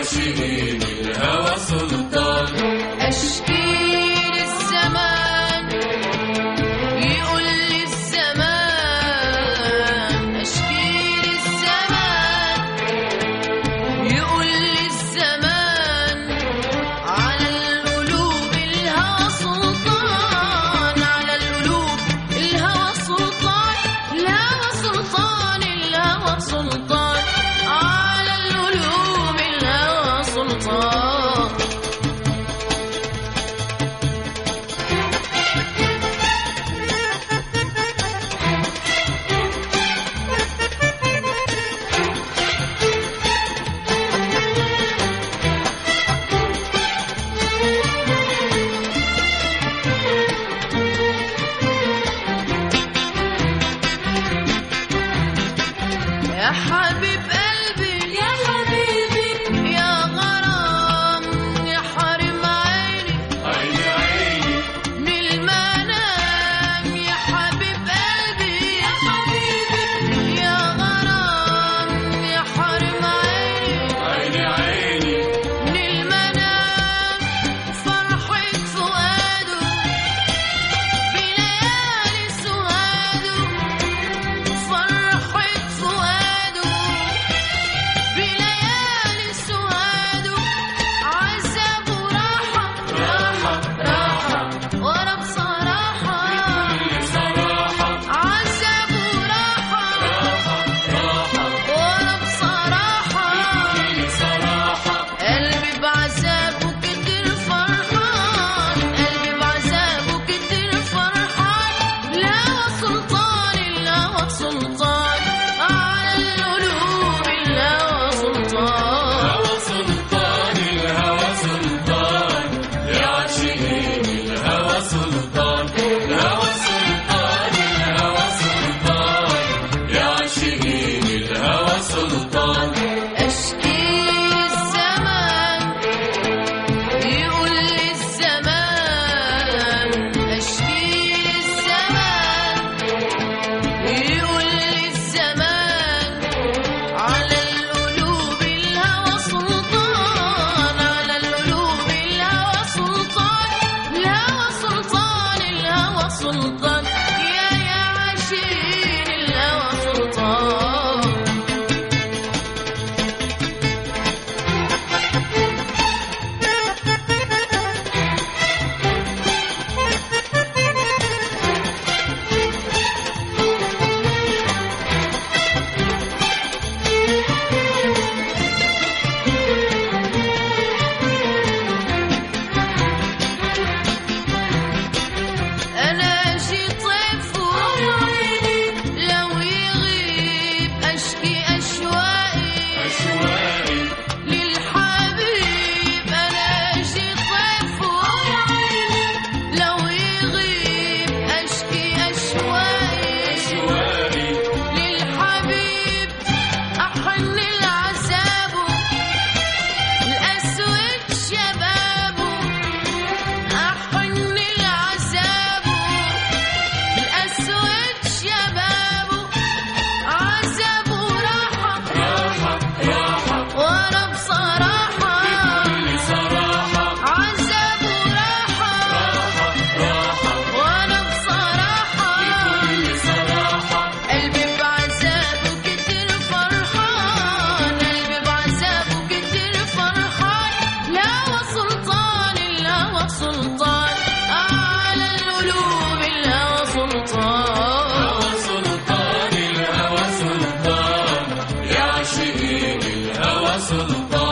عاشقين الهوى سلطان أشكي للزمان يقول لي الزمان أشكي للزمان يقول لي الزمان على القلوب الهوى سلطان على القلوب الهوى سلطان الهوى سلطان الهوى سلطان على القلوب الهوى سلطان يا حبيب قلبي يا حبيبي يا غرام يا حرم عيني عيني عيني من المنام يا حبيب قلبي يا حبيبي يا غرام يا حرم عيني عيني عيني من المنام فرحة فؤاده بليالي سواده فرحة فؤاده بليالي سواده عذاب وراحة راحة راحة ورا بصراحة بصراحة عذاب وراحة راحة ورا بصراحة بصراحة قلبي بعذابه كتير فرحان قلبي بعذابه كتير فرحان الهوى سلطان الهوى سلطان على القلوب الهوى سلطان الهوى سلطان الهوى سلطان يا عاشقين الهوى سلطان الهوى سلطان الهوى سلطان يا عاشقين الهوى سلطان أشكي الزمان يقول لي الزمان أشكي الزمان يقول لي الزمان على القلوب الهوى سلطان على القلوب الهوى سلطان الهوى سلطان الهوى سلطان يا يا عاشقين الهوى سلطان أنا أجي طيف وعيني لو يغيب أشكي أشواقي أشواقي للحبيب أنا أجي طيف وعيني لو يغيب أشكي أشواقي أشواقي للحبيب أحن العذاب الأسود شبابه أحن العذاب الأسود شبابه عذاب وراحة راحة راحة وأنا بصراحة بصراحة عذاب وراحة راحة راحة وأنا بصراحة بصراحة قلبي بعذابه كتير فرحان قلبي بعذابه كتير فرحان الهوى سلطان الهوى سلطان على القلوب الهوى سلطان الهوى سلطان الهوى سلطان يا عاشقين الهوى سلطان